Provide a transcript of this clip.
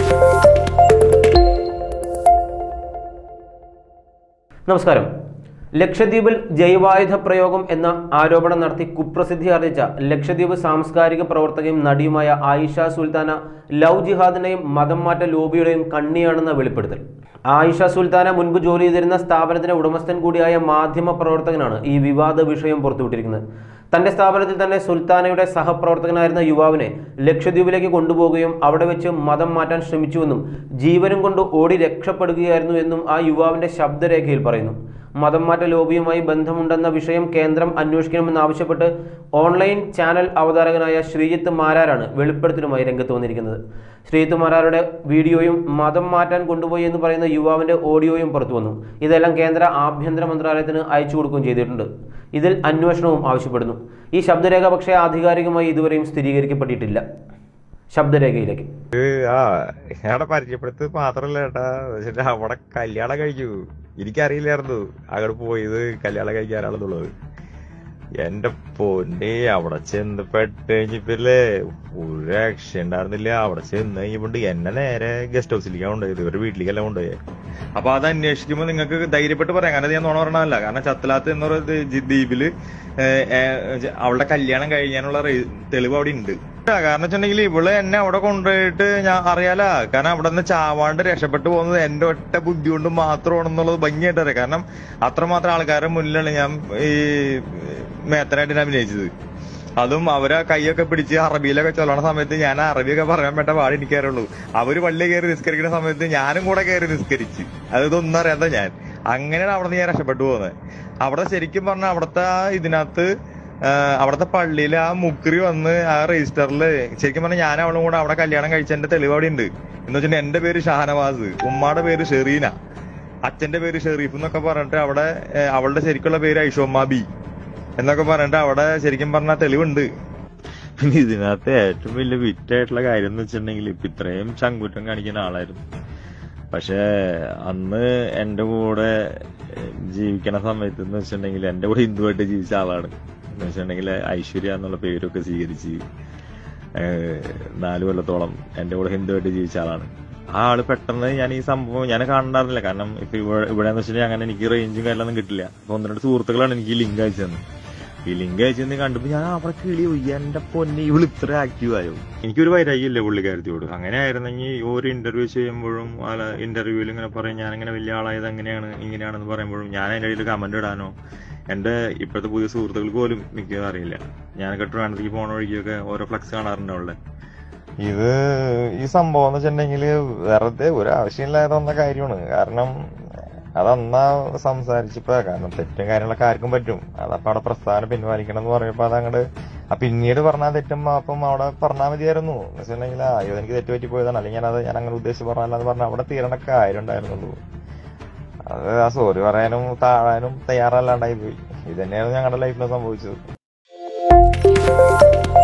നമസ്കാരം ലക്ഷദ്വീപിൽ ജൈവായുധ പ്രയോഗം എന്ന ആരോപണം നടത്തി കുപ്രസിദ്ധി ആർജിച്ച ലക്ഷദ്വീപ് സാംസ്കാരിക പ്രവർത്തകയും നടിയുമായ ആയിഷ സുൽത്താന ലവ് ജിഹാദിന്റെയും മതം മാറ്റ ലോബിയുടെയും കണ്ണിയാണെന്ന വെളിപ്പെടുത്തൽ ആയിഷ സുൽത്താന മുൻപ് ജോലി ചെയ്തിരുന്ന സ്ഥാപനത്തിന്റെ ഉടമസ്ഥൻ കൂടിയായ മാധ്യമ പ്രവർത്തകനാണ് ഈ വിവാദ വിഷയം പുറത്തുവിട്ടിരിക്കുന്നത് തന്റെ സ്ഥാപനത്തിൽ തന്നെ സുൽത്താനയുടെ സഹപ്രവർത്തകനായിരുന്ന യുവാവിനെ ലക്ഷദ്വീപിലേക്ക് കൊണ്ടുപോവുകയും അവിടെ വെച്ച് മതം മാറ്റാൻ ശ്രമിച്ചുവെന്നും ജീവനും കൊണ്ട് ഓടി രക്ഷപ്പെടുകയായിരുന്നു എന്നും ആ യുവാവിന്റെ ശബ്ദരേഖയിൽ പറയുന്നു മതം മാറ്റ ലോബിയുമായി ബന്ധമുണ്ടെന്ന വിഷയം കേന്ദ്രം അന്വേഷിക്കണമെന്നാവശ്യപ്പെട്ട് ഓൺലൈൻ ചാനൽ അവതാരകനായ ശ്രീജിത്ത് മാരാരാണ് വെളിപ്പെടുത്തലുമായി രംഗത്ത് വന്നിരിക്കുന്നത് ശ്രീജിത്ത് മാരാരുടെ വീഡിയോയും മതം മാറ്റാൻ കൊണ്ടുപോയി എന്ന് പറയുന്ന യുവാവിന്റെ ഓഡിയോയും പുറത്തു വന്നു ഇതെല്ലാം കേന്ദ്ര ആഭ്യന്തര മന്ത്രാലയത്തിന് അയച്ചു കൊടുക്കുകയും ചെയ്തിട്ടുണ്ട് ഇതിൽ അന്വേഷണവും ആവശ്യപ്പെടുന്നു ഈ ശബ്ദരേഖ പക്ഷേ ആധികാരികമായി ഇതുവരെയും സ്ഥിരീകരിക്കപ്പെട്ടിട്ടില്ല ശബ്ദരേഖയിലേക്ക് ആ അവിടെ പരിചയപ്പെടുത്ത് മാത്രല്ല ഏട്ടാ പക്ഷെ അവിടെ കല്യാണം കഴിച്ചു എനിക്കറിയില്ലായിരുന്നു അങ്ങോട്ട് പോയത് കല്യാണം കഴിക്കാനാണെന്നുള്ളത് എന്റെ പൊന്നെ അവിടെ ചെന്ന് പെട്ട് കഴിഞ്ഞപ്പില്ലേ ഒരു രക്ഷ ഉണ്ടായിരുന്നില്ല അവിടെ ചെന്ന് കഴിഞ്ഞപ്പോണ്ട് എന്നെ നേരെ ഗസ്റ്റ് ഹൗസിലേക്കാണ് കൊണ്ടുപോയത് ഇവരുടെ വീട്ടിലേക്കല്ല കൊണ്ടുപോയത് അപ്പൊ അത് അന്വേഷിക്കുമ്പോൾ നിങ്ങൾക്ക് ധൈര്യപ്പെട്ട് പറയാം കാരണം അത് ഞാൻ നോണ പറഞ്ഞതല്ല കാരണം ചത്തലാത്ത് എന്ന് പറയുന്ന ദി- ദ്വീപില് ഏഹ്, ഏഹ്, അവളുടെ കല്യാണം കഴിയാനുള്ള റീ- തെളിവ് അവിടെ ഉണ്ട് കാരണം വെച്ചിട്ടുണ്ടെങ്കിൽ ഇവള് എന്നെ അവിടെ കൊണ്ടുപോയിട്ട് ഞാൻ അറിയാല കാരണം അവിടെ നിന്ന് ചാവാണ്ട് രക്ഷപ്പെട്ടു പോകുന്നത് എന്റെ ഒറ്റ ബുദ്ധി കൊണ്ട് മാത്രമാണെന്നുള്ളത് ഭംഗിയായിട്ട് അറിയാം കാരണം അത്രമാത്രം ആൾക്കാരുടെ മുന്നിലാണ് ഞാൻ ഈ മേത്തനായിട്ട് ഞാൻ അഭിനയിച്ചത് അതും അവരെ കൈയൊക്കെ പിടിച്ച് അറബിയിലൊക്കെ ചൊല്ലണ സമയത്ത് ഞാൻ അറബിയൊക്കെ പറയാൻ പറ്റ പാടി എനിക്കറിയുള്ളൂ അവര് പള്ളി കയറി നിസ്കരിക്കുന്ന സമയത്ത് ഞാനും കൂടെ കയറി നിസ്കരിച്ച് അത് ഇതൊന്നും അറിയാത്ത ഞാൻ അങ്ങനെയാണ് അവിടെ നിന്ന് ഞാൻ രക്ഷപ്പെട്ടു പോകുന്നത് അവിടെ ശരിക്കും പറഞ്ഞാൽ അവിടുത്തെ ആ ഇതിനകത്ത് ആ, അവിടുത്തെ പള്ളിയിൽ ആ മുക്രി വന്ന് ആ രജിസ്റ്ററിൽ ശരിക്കും പറഞ്ഞാൽ ഞാൻ അവളും കൂടെ അവിടെ കല്യാണം കഴിച്ചതിന്റെ തെളിവ് അവിടെ ഉണ്ട് എന്ന് വെച്ചാൽ എന്റെ പേര് ഷാനവാസ് ഉമ്മാടെ പേര് ഷെറീന അച്ഛന്റെ പേര് ഷെറീഫ് എന്നൊക്കെ പറഞ്ഞിട്ട് അവിടെ ഏ, അവളുടെ ശരിക്കുള്ള പേര് ഐഷോമ്മ ബി എന്നൊക്കെ പറഞ്ഞിട്ട് അവിടെ ശരിക്കും പറഞ്ഞ തെളിവുണ്ട് പിന്നെ ഇതിനകത്ത് ഏറ്റവും വലിയ വിറ്റായിട്ടുള്ള കാര്യം എന്ന് വെച്ചിട്ടുണ്ടെങ്കിൽ ഇപ്പൊ ഇത്രയും ചങ്കുറ്റം കാണിക്കുന്ന ആളായിരുന്നു പക്ഷെ അന്ന് എന്റെ കൂടെ ഏഹ്, ജീവിക്കണ സമയത്ത് എന്ന് വെച്ചിട്ടുണ്ടെങ്കിൽ എന്റെ കൂടെ ഹിന്ദുവായിട്ട് ജീവിച്ച ആളാണ് എന്ന് വെച്ചിട്ടുണ്ടെങ്കിൽ ഐശ്വര്യ എന്നുള്ള പേരൊക്കെ സ്വീകരിച്ച് ഏഹ്, നാല് കൊല്ലത്തോളം എന്റെ കൂടെ ഹിന്ദുവായിട്ട് ജീവിച്ച ആളാണ് ആ ആള് പെട്ടെന്ന് ഞാൻ ഈ സംഭവം ഞാൻ കാണണ്ടായിരുന്നില്ല കാരണം ഇപ്പൊ ഇവിടെ ഇവിടെ എന്ന് വെച്ചിട്ടുണ്ടെങ്കിൽ അങ്ങനെ എനിക്ക് റേഞ്ചും കാര്യങ്ങളൊന്നും കിട്ടില്ല അപ്പൊ ഒന്ന് രണ്ട് സുഹൃത്തുക്കളാണ് എനിക്ക് ഈ ലിങ്ക് അയച്ചു തന്നത് ഈ ലിങ്ക് അയച്ചു കണ്ടപ്പോ ഞാൻ അവിടെ കിളി പോയി എന്റെ പൊന്നെ ഇവള് ഇത്ര ആക്റ്റീവ് ആയോ എനിക്കൊരു വൈരാഗ്യമില്ല പുള്ളിക്കാരത്തിയോട് അങ്ങനെ ആയിരുന്നെങ്കിൽ ഓരോ ഇന്റർവ്യൂ ചെയ്യുമ്പോഴും അല്ല ഇന്റർവ്യൂവിൽ ഇങ്ങനെ പറയും ഞാൻ അങ്ങനെ വലിയ ആളായത് അങ്ങനെയാണ് ഇങ്ങനെയാണെന്ന് പറയുമ്പോഴും ഞാൻ അതിന്റെ ഇടയിൽ കമന്റ് ഇടാനോ എന്റെ ഇപ്പോഴത്തെ പുതിയ സുഹൃത്തുക്കൾക്ക് പോലും മിക്കതും അറിയില്ല ഞാനൊക്കെ ട്രിവാൻഡ്രത്തേക്ക് പോണ വഴിക്കൊക്കെ ഓരോ ഫ്ലക്സ് കാണാറുണ്ട് അവളുടെ ഇത് ഈ സംഭവം എന്ന് വെച്ചിട്ടുണ്ടെങ്കിൽ വെറുതെ ഒരു ആവശ്യമില്ലാതെ കാര്യമാണ് കാരണം അതന്നാ സംസാരിച്ചപ്പോ കാരണം തെറ്റും കാര്യങ്ങളൊക്കെ ആർക്കും പറ്റും അതപ്പോ അവിടെ പ്രസ്ഥാനം പിൻവലിക്കണം എന്ന് പറയുമ്പോ അതങ്ങട് ആ പിന്നീട് പറഞ്ഞാൽ തെറ്റും അപ്പം അവിടെ പറഞ്ഞാൽ മതിയായിരുന്നു എന്ന് വെച്ചിട്ടുണ്ടെങ്കിൽ ആ അയ്യോ എനിക്ക് തെറ്റ് പറ്റി പോയതാണ് അല്ലെങ്കിൽ ഞാനത് ഞാൻ അങ്ങനെ ഉദ്ദേശിച്ച് പറഞ്ഞാലെന്ന് പറഞ്ഞാൽ അവിടെ തീരണ കാര്യം ഉണ്ടായിരുന്നുള്ളൂ അത് ആ സോറി പറയാനും താഴാനും തയ്യാറല്ലാണ്ടായി പോയി ഇത് തന്നെയാണ് ഞങ്ങളുടെ ലൈഫിൽ സംഭവിച്ചത്